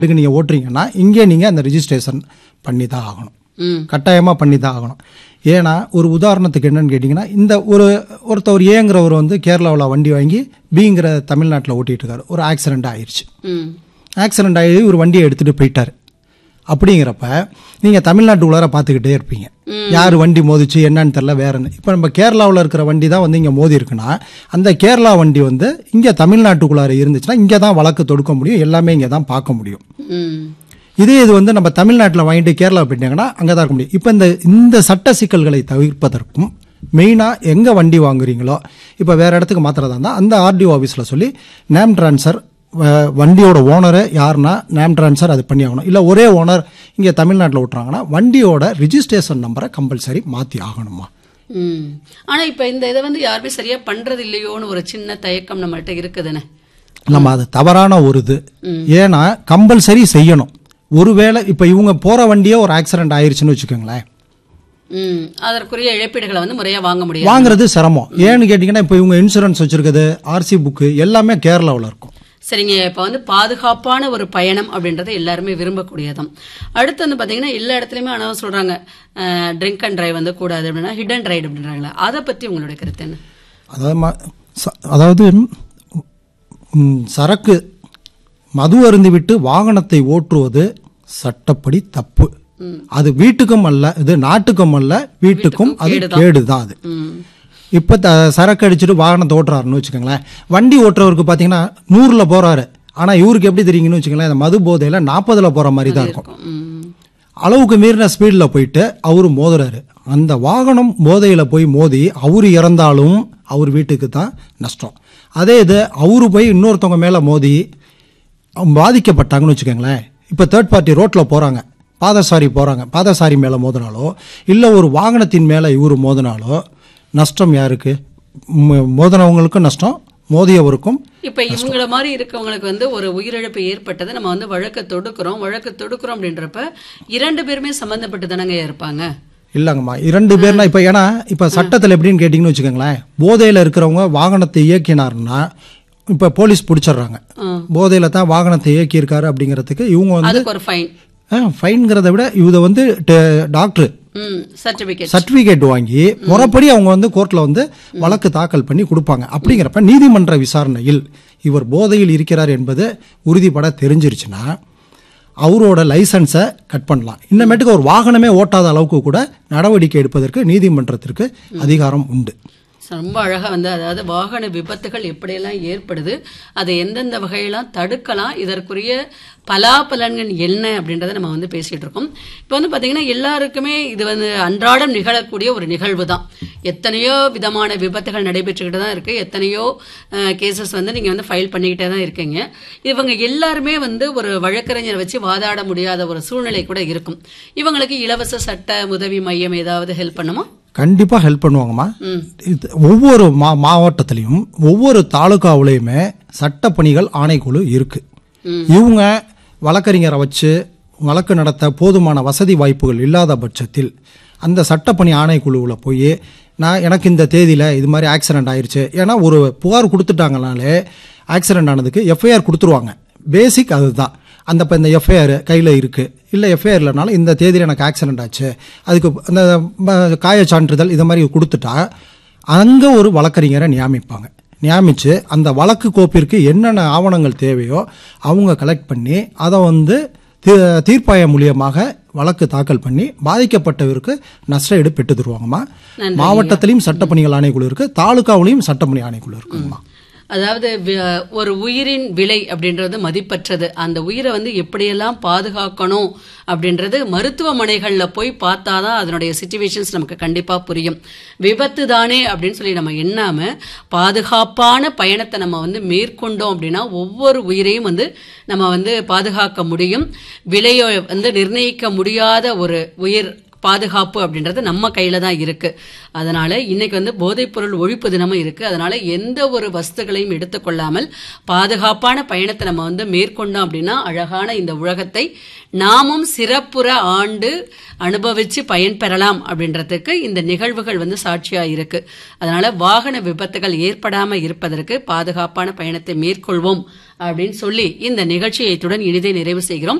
இதுக்கு நீங்கள் ஓட்டுறீங்கன்னா இங்கே நீங்கள் அந்த ரிஜிஸ்ட்ரேஷன் பண்ணி தான் ஆகணும் ம் கட்டாயமாக பண்ணி தான் ஆகணும் ஏன்னா ஒரு உதாரணத்துக்கு என்னன்னு கேட்டிங்கன்னா இந்த ஒரு ஒருத்தவர் ஏங்கிறவர் வந்து கேரளாவில் வண்டி வாங்கி பிங்கிற தமிழ்நாட்டில் ஓட்டிகிட்டு இருக்காரு ஒரு ஆக்சிடெண்ட் ஆயிடுச்சு ம் ஆக்சிடெண்ட் ஆகி ஒரு வண்டியை எடுத்துகிட்டு போயிட்டார் அப்படிங்கிறப்ப நீங்கள் தமிழ்நாட்டுக்குள்ளார பார்த்துக்கிட்டே இருப்பீங்க யார் வண்டி மோதிச்சு என்னன்னு தெரில வேறன்னு இப்போ நம்ம கேரளாவில் இருக்கிற வண்டி தான் வந்து இங்கே மோதி இருக்குன்னா அந்த கேரளா வண்டி வந்து இங்கே தமிழ்நாட்டுக்குள்ளார இருந்துச்சுன்னா இங்கே தான் வழக்கு தொடுக்க முடியும் எல்லாமே இங்கே தான் பார்க்க முடியும் ம் இதே இது வந்து நம்ம தமிழ்நாட்டில் வாங்கிட்டு கேரளா போயிட்டாங்கன்னா அங்கே தான் இருக்க முடியும் இப்போ இந்த இந்த சட்ட சிக்கல்களை தவிர்ப்பதற்கும் மெயினாக எங்கே வண்டி வாங்குறீங்களோ இப்போ வேறு இடத்துக்கு மாத்திரதா இருந்தால் அந்த ஆர்டிஓ ஆஃபீஸில் சொல்லி நேம் ட்ரான்ஸ்ஃபர் வண்டியோட ஓனரு யாருன்னா நேம் ட்ரான்ஸ்ஃபர் அது பண்ணி ஆகணும் இல்லை ஒரே ஓனர் இங்கே தமிழ்நாட்டில் ஓட்டுறாங்கன்னா வண்டியோட ரிஜிஸ்ட்ரேஷன் நம்பரை கம்பல்சரி மாற்றி ஆகணுமா ம் ஆனா இப்ப இந்த இதை வந்து யாருமே சரியா பண்றது இல்லையோன்னு ஒரு சின்ன தயக்கம் நம்மள்ட்ட இருக்குதுன்னு நம்ம அது தவறான ஒரு இது ஏன்னா கம்பல்சரி செய்யணும் ஒருவேளை இப்போ இவங்க போகிற வண்டியே ஒரு ஆக்சிடென்ட் ஆயிருச்சுன்னு வச்சுக்கோங்களேன் ம் அதற்குரிய இழப்பீடுகளை வந்து முறையா வாங்க முடியாது வாங்குறது சிரமம் ஏன்னு கேட்டிங்கன்னா இப்போ இவங்க இன்சூரன்ஸ் வச்சிருக்குது ஆர்சி புக்கு எல்லாமே கேரளாவில் இருக்கும் சரிங்க இப்போ வந்து பாதுகாப்பான ஒரு பயணம் அப்படின்றத எல்லாருமே விரும்பக்கூடியதும் அடுத்து வந்து பார்த்தீங்கன்னா எல்லா இடத்துலையுமே ஆனால் சொல்கிறாங்க ட்ரிங்க் அண்ட் டிரைவ் வந்து கூடாது அப்படின்னா ஹிட் அண்ட் ரைடு அப்படின்றாங்களா அதை பற்றி உங்களுடைய கருத்து என்ன அதாவது ம- ச- அதாவது ம், சரக்கு மது அருந்திவிட்டு வாகனத்தை ஓட்டுவது சட்டப்படி தப்பு அது வீட்டுக்கும் அல்ல இது நாட்டுக்கும் அல்ல வீட்டுக்கும் அது கேடு தான் அது ம் இப்போ த சரக்கு அடிச்சுட்டு வாகனத்தை ஓட்டுறாருன்னு வச்சுக்கோங்களேன் வண்டி ஓட்டுறவருக்கு பார்த்தீங்கன்னா நூறில் போகிறாரு ஆனால் இவருக்கு எப்படி தெரியுங்கன்னு வச்சுக்கோங்களேன் இந்த மது போதையில் நாற்பதில் போகிற மாதிரி தான் இருக்கும் ம் அளவுக்கு மீறின ஸ்பீடில் போயிட்டு அவர் மோதுறாரு அந்த வாகனம் போதையில் போய் மோதி அவர் இறந்தாலும் அவர் வீட்டுக்கு தான் நஷ்டம் அதே இது அவரு போய் இன்னொருத்தவங்க மேலே மோதி அவங்க பாதிக்கப்பட்டாங்கன்னு வச்சுக்கோங்களேன் இப்போ தேர்ட் பார்ட்டி ரோட்டில் போகிறாங்க பாதசாரி போகிறாங்க பாதசாரி மேலே மோதினாலோ இல்லை ஒரு வாகனத்தின் மேலே இவர் மோதினாலோ நஷ்டம் யாருக்கு மோ- மோதினவங்களுக்கும் நஷ்டம் மோதியவருக்கும் இப்போ இவங்கள மாதிரி இருக்கவங்களுக்கு வந்து ஒரு உயிரிழப்பு ஏற்பட்டது நம்ம வந்து வழக்கு தொடுக்கிறோம் வழக்கு தொடுக்கிறோம் அப்படின்றப்ப இரண்டு பேருமே சம்மந்தப்பட்டு தானங்க இருப்பாங்க இல்லைங்கம்மா இரண்டு பேர்னா இப்போ ஏன்னா இப்போ சட்டத்தில் எப்படின்னு கேட்டிங்கன்னு வச்சுக்கோங்களேன் போதையில் இருக்கிறவங்க வாகனத்தை இயக்கினாருன்னா இப்போ போலீஸ் பிடிச்சிடுறாங்க போதையில் தான் வாகனத்தை இயக்கியிருக்காரு அப்படிங்கிறதுக்கு இவங்க வந்து அதுக்கு ஒரு ஃபைன் ஃபைன்கிறத விட இதை வந்து டெ- டாக்டர் ம் சர்டிபிகேட் சர்டிஃபிகேட் வாங்கி முறைப்படி அவங்க வந்து கோர்ட்டில் வந்து வழக்கு தாக்கல் பண்ணி கொடுப்பாங்க அப்படிங்கிறப்ப நீதிமன்ற விசாரணையில் இவர் போதையில் இருக்கிறார் என்பது உறுதிப்பட தெரிஞ்சிருச்சுன்னா அவரோட லைசன்ஸை கட் பண்ணலாம் இன்னமேட்டுக்கு ஒரு வாகனமே ஓட்டாத அளவுக்கு கூட நடவடிக்கை எடுப்பதற்கு நீதிமன்றத்திற்கு அதிகாரம் உண்டு ரொம்ப அழகா வந்து அதாவது வாகன விபத்துகள் எப்படியெல்லாம் ஏற்படுது அதை எந்தெந்த வகையெல்லாம் தடுக்கலாம் இதற்குரிய பலாபலன்கள் என்ன அப்படின்றத நம்ம வந்து பேசிட்டு இருக்கோம் இப்போ வந்து பாத்தீங்கன்னா எல்லாருக்குமே இது வந்து அன்றாடம் நிகழக்கூடிய ஒரு நிகழ்வு தான் எத்தனையோ விதமான விபத்துகள் நடைபெற்றுக்கிட்டு தான் இருக்கு எத்தனையோ கேசஸ் வந்து நீங்க வந்து ஃபைல் பண்ணிக்கிட்டே தான் இருக்கீங்க இவங்க எல்லாருமே வந்து ஒரு வழக்கறிஞரை வச்சு வாதாட முடியாத ஒரு சூழ்நிலை கூட இருக்கும் இவங்களுக்கு இலவச சட்ட உதவி மையம் ஏதாவது ஹெல்ப் பண்ணுமா கண்டிப்பாக ஹெல்ப் பண்ணுவாங்கம்மா ம் இது ஒவ்வொரு மா மாவட்டத்திலையும் ஒவ்வொரு தாலுகாவுலையுமே சட்டப்பணிகள் ஆணைக்குழு இருக்கு இவங்க வழக்கறிஞரை வச்சு வழக்கு நடத்த போதுமான வசதி வாய்ப்புகள் இல்லாத பட்சத்தில் அந்த சட்டப்பணி ஆணைக்குழுவில் போய் நான் எனக்கு இந்த தேதியில் இது மாதிரி ஆக்சிடென்ட் ஆயிருச்சு ஏன்னா ஒரு புகார் கொடுத்துட்டாங்கனாலே ஆக்சிடென்ட் ஆனதுக்கு எஃப்ஐஆர் கொடுத்துருவாங்க பேசிக் அதுதான் அந்த இப்போ இந்த எஃப்ஐஆர் கையில் இருக்குது இல்லை எஃப்ஐஆர் இல்லைனாலும் இந்த தேதியில் எனக்கு ஆக்சிடென்ட் ஆச்சு அதுக்கு அந்த ம- காய சான்றிதழ் இது மாதிரி கொடுத்துட்டா அங்கே ஒரு வழக்கறிஞரை நியமிப்பாங்க நியமித்து அந்த வழக்கு கோப்பிற்கு என்னென்ன ஆவணங்கள் தேவையோ அவங்க கலெக்ட் பண்ணி அதை வந்து தீ- தீர்ப்பாயம் மூலியமாக வழக்கு தாக்கல் பண்ணி பாதிக்கப்பட்டவருக்கு நஷ்ட ஈடு பெற்று தருவாங்கம்மா மாவட்டத்திலையும் சட்டப்பணிகள் ஆணைக்குழு இருக்கு தாலுகாவிலையும் சட்டப்பணி ஆணைக்குழு இருக்குங்கம்மா அதாவது வி- ஒரு உயிரின் விலை அப்படின்றது மதிப்பற்றது அந்த உயிரை வந்து எப்படியெல்லாம் பாதுகாக்கணும் அப்படின்றது மருத்துவமனைகள்ல போய் பார்த்தாதான் அதனுடைய சுச்சுவேஷன்ஸ் நமக்கு கண்டிப்பா புரியும் விபத்து தானே அப்படின்னு சொல்லி நம்ம எண்ணாம பாதுகாப்பான பயணத்தை நம்ம வந்து மேற்கொண்டோம் அப்படின்னா ஒவ்வொரு உயிரையும் வந்து நம்ம வந்து பாதுகாக்க முடியும் விலையை வந்து நிர்ணயிக்க முடியாத ஒரு உயிர் பாதுகாப்பு அப்படின்றது நம்ம கையில தான் இருக்கு அதனால இன்னைக்கு வந்து போதைப்பொருள் ஒழிப்பு தினமும் இருக்கு அதனால எந்த ஒரு வஸ்துகளையும் எடுத்துக்கொள்ளாமல் பாதுகாப்பான பயணத்தை நம்ம வந்து மேற்கொண்டோம் அப்படின்னா அழகான இந்த உலகத்தை நாமும் சிறப்புற ஆண்டு அனுபவிச்சு பயன்பெறலாம் அப்படின்றதுக்கு இந்த நிகழ்வுகள் வந்து சாட்சியா இருக்கு அதனால வாகன விபத்துகள் ஏற்படாம இருப்பதற்கு பாதுகாப்பான பயணத்தை மேற்கொள்வோம் அப்படின்னு சொல்லி இந்த நிகழ்ச்சியை இத்துடன் இனிதே நிறைவு செய்கிறோம்